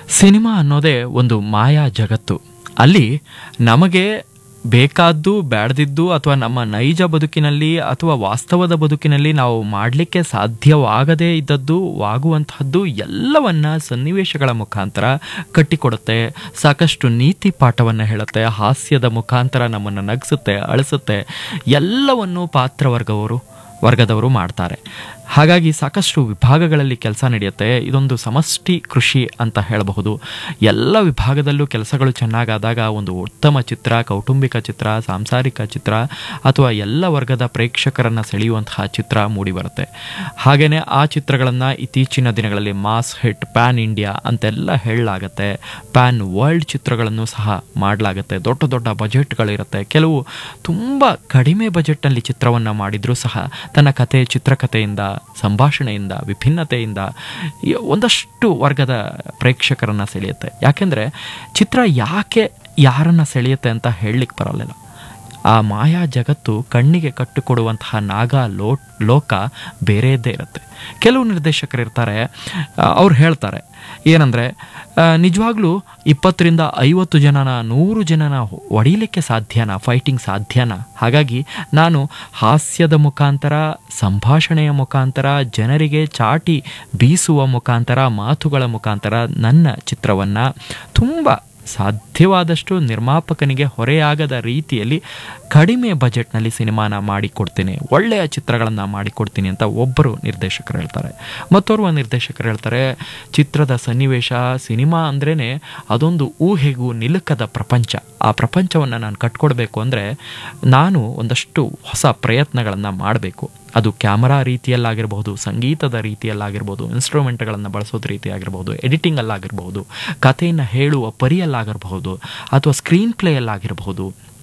cinema ಅನ್ನೋದೇ ಒಂದು ಮಾಯಾ ಜಗತ್ತು ಅಲ್ಲಿ ನಮಗೆ ಬೇಕಾದ್ದು ಬೇಡದಿದ್ದು ಅಥವಾ ನಮ್ಮ ನೈಜ ಬದುಕಿನಲ್ಲಿ ಅಥವಾ ವಾಸ್ತವದ ಬದುಕಿನಲ್ಲಿ ನಾವು ಮಾಡಲಿಕ್ಕೆ ಸಾಧ್ಯವಾಗದೇ ಇದ್ದದ್ದು ಆಗುವಂತಹದ್ದು ಎಲ್ಲವನ್ನ ಸನ್ನಿವೇಶಗಳ ಮುಖಾಂತರ ಕಟ್ಟಿಕೊಡುತ್ತೆ ಸಾಕಷ್ಟು ನೀತಿ ಪಾಠವನ್ನು ಹೇಳುತ್ತೆ ಹಾಸ್ಯದ ಮುಖಾಂತರ ನಮ್ಮನ್ನು ನಗಿಸುತ್ತೆ ಅಳಿಸುತ್ತೆ ಎಲ್ಲವನ್ನು ಪಾತ್ರವರ್ಗವರು ವರ್ಗದವರು ಮಾಡ್ತಾರೆ ಹಾಗಾಗಿ ಸಾಕಷ್ಟು ವಿಭಾಗಗಳಲ್ಲಿ ಕೆಲಸ ನಡೆಯುತ್ತೆ ಇದೊಂದು ಸಮಷ್ಟಿ ಕೃಷಿ ಅಂತ ಹೇಳಬಹುದು ಎಲ್ಲ ವಿಭಾಗದಲ್ಲೂ ಕೆಲಸಗಳು ಚೆನ್ನಾಗಾದಾಗ ಒಂದು ಉತ್ತಮ ಚಿತ್ರ ಕೌಟುಂಬಿಕ ಚಿತ್ರ ಸಾಂಸಾರಿಕ ಚಿತ್ರ ಅಥವಾ ಎಲ್ಲ ವರ್ಗದ ಪ್ರೇಕ್ಷಕರನ್ನು ಸೆಳೆಯುವಂತಹ ಚಿತ್ರ ಮೂಡಿಬರುತ್ತೆ ಹಾಗೆಯೇ ಆ ಚಿತ್ರಗಳನ್ನು ಇತ್ತೀಚಿನ ದಿನಗಳಲ್ಲಿ ಮಾಸ್ ಹಿಟ್ ಪ್ಯಾನ್ ಇಂಡಿಯಾ ಅಂತೆಲ್ಲ ಹೇಳಲಾಗತ್ತೆ ಪ್ಯಾನ್ ವರ್ಲ್ಡ್ ಚಿತ್ರಗಳನ್ನು ಸಹ ಮಾಡಲಾಗುತ್ತೆ ದೊಡ್ಡ ದೊಡ್ಡ ಬಜೆಟ್ಗಳಿರುತ್ತೆ ಕೆಲವು ತುಂಬ ಕಡಿಮೆ ಬಜೆಟ್ನಲ್ಲಿ ಚಿತ್ರವನ್ನು ಮಾಡಿದರೂ ಸಹ ತನ್ನ ಕತೆ ಚಿತ್ರಕಥೆಯಿಂದ ಸಂಭಾಷಣೆಯಿಂದ ವಿಭಿನ್ನತೆಯಿಂದ ಈ ಒಂದಷ್ಟು ವರ್ಗದ ಪ್ರೇಕ್ಷಕರನ್ನು ಸೆಳೆಯುತ್ತೆ ಯಾಕೆಂದರೆ ಚಿತ್ರ ಯಾಕೆ ಯಾರನ್ನು ಸೆಳೆಯುತ್ತೆ ಅಂತ ಹೇಳಲಿಕ್ಕೆ ಬರಲಿಲ್ಲ ಆ ಮಾಯಾ ಜಗತ್ತು ಕಣ್ಣಿಗೆ ಕಟ್ಟಿಕೊಡುವಂತಹ ನಾಗ ಲೋ ಲೋಕ ಬೇರೆಯದ್ದೇ ಇರುತ್ತೆ ಕೆಲವು ನಿರ್ದೇಶಕರು ಇರ್ತಾರೆ ಅವ್ರು ಹೇಳ್ತಾರೆ ಏನಂದರೆ ನಿಜವಾಗ್ಲೂ ಇಪ್ಪತ್ತರಿಂದ ಐವತ್ತು ಜನನ ನೂರು ಜನನ ಹೊಡಿಲಿಕ್ಕೆ ಸಾಧ್ಯನಾ ಫೈಟಿಂಗ್ ಸಾಧ್ಯನಾ ಹಾಗಾಗಿ ನಾನು ಹಾಸ್ಯದ ಮುಖಾಂತರ ಸಂಭಾಷಣೆಯ ಮುಖಾಂತರ ಜನರಿಗೆ ಚಾಟಿ ಬೀಸುವ ಮುಖಾಂತರ ಮಾತುಗಳ ಮುಖಾಂತರ ನನ್ನ ಚಿತ್ರವನ್ನು ತುಂಬ ಸಾಧ್ಯವಾದಷ್ಟು ನಿರ್ಮಾಪಕನಿಗೆ ಹೊರೆಯಾಗದ ರೀತಿಯಲ್ಲಿ ಕಡಿಮೆ ಬಜೆಟ್ನಲ್ಲಿ ಸಿನಿಮಾನ ಮಾಡಿಕೊಡ್ತೀನಿ ಒಳ್ಳೆಯ ಚಿತ್ರಗಳನ್ನು ಮಾಡಿಕೊಡ್ತೀನಿ ಅಂತ ಒಬ್ಬರು ನಿರ್ದೇಶಕರು ಹೇಳ್ತಾರೆ ಮತ್ತೋರ್ವ ನಿರ್ದೇಶಕರು ಹೇಳ್ತಾರೆ ಚಿತ್ರದ ಸನ್ನಿವೇಶ ಸಿನಿಮಾ ಅಂದ್ರೇ ಅದೊಂದು ಊಹೆಗೂ ನಿಲುಕದ ಪ್ರಪಂಚ ಆ ಪ್ರಪಂಚವನ್ನು ನಾನು ಕಟ್ಕೊಡ್ಬೇಕು ಅಂದರೆ ನಾನು ಒಂದಷ್ಟು ಹೊಸ ಪ್ರಯತ್ನಗಳನ್ನು ಮಾಡಬೇಕು ಅದು ಕ್ಯಾಮರಾ ರೀತಿಯಲ್ಲಾಗಿರ್ಬೋದು ಸಂಗೀತದ ರೀತಿಯಲ್ಲಾಗಿರ್ಬೋದು ಇನ್ಸ್ಟ್ರೂಮೆಂಟ್ಗಳನ್ನು ಬಳಸೋದು ರೀತಿಯಾಗಿರ್ಬೋದು ಎಡಿಟಿಂಗಲ್ಲಾಗಿರ್ಬೋದು ಕಥೆಯನ್ನು ಹೇಳುವ ಪರಿಯಲ್ಲಾಗಿರಬಹುದು ಅಥವಾ ಸ್ಕ್ರೀನ್ ಪ್ಲೇಯಲ್ಲಾಗಿರಬಹುದು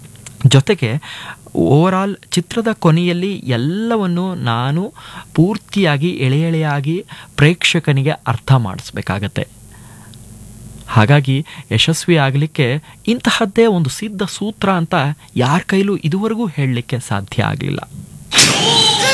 ಜೊತೆಗೆ ಓವರಾಲ್ ಚಿತ್ರದ ಕೊನೆಯಲ್ಲಿ ಎಲ್ಲವನ್ನು ನಾನು ಪೂರ್ತಿಯಾಗಿ ಎಳೆ ಎಳೆಯಾಗಿ ಪ್ರೇಕ್ಷಕನಿಗೆ ಅರ್ಥ ಮಾಡಿಸ್ಬೇಕಾಗತ್ತೆ ಹಾಗಾಗಿ ಯಶಸ್ವಿ ಆಗಲಿಕ್ಕೆ ಇಂತಹದ್ದೇ ಒಂದು ಸಿದ್ಧ ಸೂತ್ರ ಅಂತ ಯಾರ ಕೈಲೂ ಇದುವರೆಗೂ ಹೇಳಲಿಕ್ಕೆ ಸಾಧ್ಯ ಆಗಲಿಲ್ಲ